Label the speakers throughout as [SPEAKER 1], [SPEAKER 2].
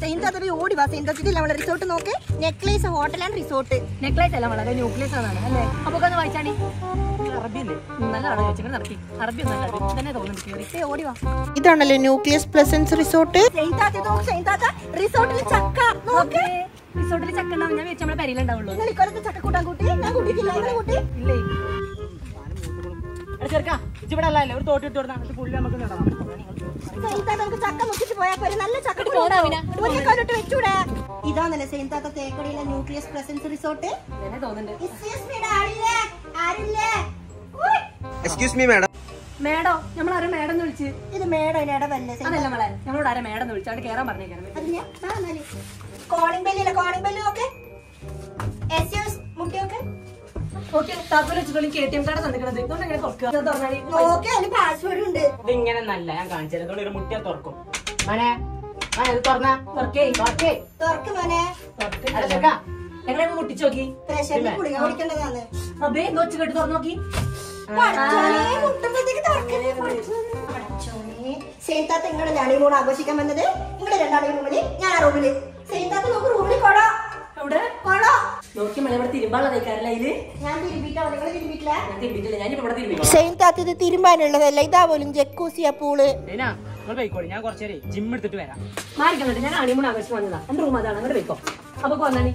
[SPEAKER 1] സെയിൻതാത്ത ഓടി വാ സെയിൻതാത്തിൽ നമ്മളെ റിസോർട്ട് നോക്ക് necklace hotel and resort
[SPEAKER 2] necklace അല്ല വളരെ ന്യൂക്ലിയസ് ആണ് അല്ലേ അപ്പൊ ഒന്ന് വായിച്ചാടി അറബി അല്ലേ നല്ലതാണ് ചോദിച്ചത് നടത്തി അറബി ഒന്നല്ല അറബി തന്നെ തോന്നുന്നു കയറി
[SPEAKER 1] ഓടി വാ
[SPEAKER 3] ഇതാണല്ലോ ന്യൂക്ലിയസ് പ്ലസൻസ് റിസോർട്ട്
[SPEAKER 1] സെയിൻതാത്ത നോക്ക് സെയിൻതാത്ത റിസോർട്ടിൽ ചക്ക നോക്ക്
[SPEAKER 2] റിസോർട്ടിൽ ചക്ക ഉണ്ടാവും ഞാൻ വെച്ച് നമ്മുടെ പരിയിലുണ്ടാവുള്ളൂ
[SPEAKER 1] നിങ്ങൾ ഇക്കൊല്ലത്തെ ചക്ക കൂട്ടാൻ കൂട്ടി ഞാൻ കൂട്ടിയിട്ടില്ല നിങ്ങൾ കൂട്ടി
[SPEAKER 2] ഇല്ലേ
[SPEAKER 4] ചെറുക്കാ ഇവിടെ അല്ല ഒരു തോട്ടി ഇട്ട് കൊടുത്താൽ പുള്ളി നമുക്ക് നടാം
[SPEAKER 1] സെയിൻതാത്ത നമുക്ക് ചക്ക മുക്കിച്ച് പോയാൽ പോരെ നല്ല ചക്ക
[SPEAKER 2] ഇത് പോടാ അവനെ.
[SPEAKER 1] ഒറ്റക്കാലോട്ട് വെച്ചൂടെ ഇതാണല്ലേ സെയിൻതാത്ത തേക്കടിയിലെ ന്യൂക്ലിയസ് പ്രസൻസ് റിസോർട്ട്
[SPEAKER 2] തന്നെ തോന്നുന്നുണ്ട്
[SPEAKER 1] എക്സ്ക്യൂസ് മീ ആരില്ലേ ആരില്ലേ ഉയ്.
[SPEAKER 5] എക്സ്ക്യൂസ് മീ മാഡം
[SPEAKER 2] മേഡോ നമ്മൾ ആരും മേഡം എന്ന് വിളിച്ച്
[SPEAKER 1] ഇത് മേടം ഇടവല്ലേ
[SPEAKER 2] അതല്ല നമ്മളെ നമ്മളോട് ആരും മേഡം എന്ന് വിളിച്ചാണ്ട് കേറാൻ പറഞ്ഞേക്കാണ്
[SPEAKER 1] കോളിംഗ് ബെല്ലില്ല കോളിംഗ് ബെല്ല് നോക്ക് എസ്യൂസ് മുട്ടിയൊക്കെ
[SPEAKER 2] ഓക്കെ താക്കോൽ വെച്ചിട്ടുള്ള കെ ടി എം കാർഡ് തന്നിക്കണത് ഇതുകൊണ്ട് എങ്ങനെ തുറക്കുക ഇത് തുറന്നാല്
[SPEAKER 1] നോക്ക് അതിന് പാസ്വേഡ് ഉണ്ട്
[SPEAKER 4] ഇത് ഇങ്ങനെ നല്ല ഞാൻ കാണിച്ചു തരാം ഒരു മുട്ടിയ തുറക്കും മനെ മനെ ഇത് തുറന്ന
[SPEAKER 2] തുറക്കേ
[SPEAKER 4] തുറക്കേ
[SPEAKER 1] തുറക്ക് മോനെ
[SPEAKER 4] അല്ല ചെറുക്കാ
[SPEAKER 2] എങ്ങനെ മുട്ടിച്ച് നോക്കി
[SPEAKER 1] പ്രഷറിന് ഗുളിക കുടിക്കേണ്ടതാണ്
[SPEAKER 2] അബേ എന്തോ വെച്ച് കേട്ട് തുറന്നു നോക്കി
[SPEAKER 1] പടച്ചോനെ, മുട്ടുമ്പഴത്തേക്ക് തുറക്കല്ലേ, പടച്ചോനെ. പടച്ചോനെ. സെയിൻതാത്ത നിങ്ങളുടെ ഹണിമൂൺ ആഘോഷിക്കാൻ വന്നത് നിങ്ങളുടെ രണ്ടാളും റൂമില് ഞാൻ ആ റൂമില് സെയിൻതാത്ത നോക്ക് റൂമിൽ കൊടോ
[SPEAKER 2] അവിടെ
[SPEAKER 1] കൊടോ
[SPEAKER 2] നോക്കി മഴ ഇവിടെ തിരുമ്പാള തയ്ക്കാറില്ല അതില്
[SPEAKER 1] ഞാൻ തിരുമ്പിട്ടോ നിങ്ങൾ തിരുമ്പിട്ടില്ല
[SPEAKER 2] ഞാൻ തിരുമ്പിട്ടില്ല ഞാനിപ്പോ ഇവിടെ തിരുമ്പി
[SPEAKER 3] സെയിൻതാത്ത് ഇത് തിരുമ്പാനുള്ളതല്ല ഇതാ പോലും ജക്കൂസിയ പൂള്
[SPEAKER 4] ഏനാ നിങ്ങൾ പോയിക്കോളി ഞാൻ കുറച്ചേരെ ജിം എടുത്തിട്ട് വരാം
[SPEAKER 2] മാറിക്കണ്ടിട്ട് ഞാൻ ഹണിമൂൺ ആഘോഷിച്ച് വന്നതാ എന്റെ റൂം അതാണ് അങ്ങോട്ട് പോയിക്കോ അപ്പൊ വന്നാണി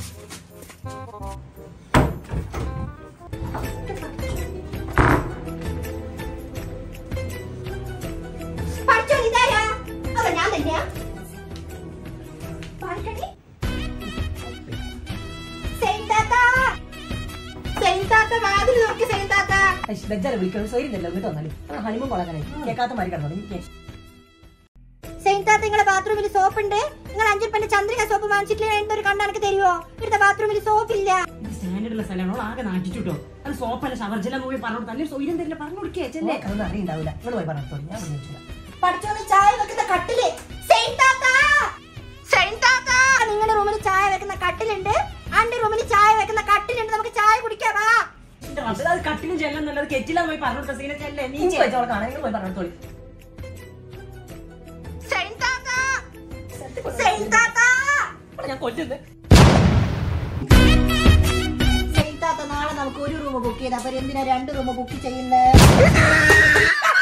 [SPEAKER 1] പഠിച്ചോൻ ഇതാരാ അതെ ഞാൻ തന്നെയാ പാൽക്കടി? സെയിൻതാത്ത സെയിൻതാത്ത വാതിൽ നോക്കി സെയിൻതാത്ത
[SPEAKER 2] ബെജ്ജാലെ വിളിക്കണം സ്വയമില്ലല്ലോ ഇങ്ങോട്ട് വന്നാലും ഹണിമൂൺ കൊള്ളാക്കാനായി കേൾക്കാത്ത മാറി കിടന്നു എനിക്ക്
[SPEAKER 1] സെയിൻതാത്ത നിങ്ങളെ ബാത്റൂമിൽ സോപ്പ് ഉണ്ട് നിങ്ങൾ അഞ്ചുപ്പന്റെ ചന്ദ്രിക സോപ്പ് വാങ്ങിച്ചിട്ടില്ല എന്തൊരു കണ്ണനക്ക് തരുവോ ഇവിടുത്തെ ബാത്റൂമിൽ സോപ്പ് ഇല്ല
[SPEAKER 4] ഇത് സ്റ്റാൻഡേർഡുള്ള സ്ഥലമാണോ ആകെ നാട്ടിച്ചുട്ടോ അത് സോപ്പല്ല ഷവർജല മൂവി പറഞ്ഞു കൊടുത്താൽ സ്വയം തരില്ല പറഞ്ഞു കൊടുക്കേ ചെല്ലേ
[SPEAKER 2] അതൊന്നും അറിയണ്ടാവില്ല നിങ്ങൾ പോയി പറഞ്ഞു ഞാൻ വിളിച്ചില്ല
[SPEAKER 1] പഠിച്ചോന്ന് ചായ വെക്കുന്ന കട്ടില് സെയിൻതാത്ത സെയിൻതാത്ത നിങ്ങളുടെ റൂമിൽ ചായ വെക്കുന്ന കട്ടിലുണ്ട് അന്റെ റൂമിൽ ചായ വെക്കുന്ന കട്ടിലുണ്ട് നമുക്ക് ചായ കുടിക്കാം വാ
[SPEAKER 4] അത് കട്ടിലും ചെല്ലും നല്ലത് കെറ്റിലാ പോയി പറഞ്ഞു കൊടുത്ത സീനെ ചെല്ലേ നീ
[SPEAKER 2] നീ പോയി കാണാൻ നിങ്ങൾ പോയി പറഞ്ഞോളി
[SPEAKER 1] സെയിൻതാത്ത സെയിൻതാത്ത
[SPEAKER 4] ഞാൻ കൊല്ലുന്നത്
[SPEAKER 1] സെയിൻതാത്ത നാളെ നമുക്ക് ഒരു റൂം ബുക്ക് ചെയ്താ അപ്പൊ എന്തിനാ രണ്ട് റൂം ബുക്ക് ചെയ്യുന്നത്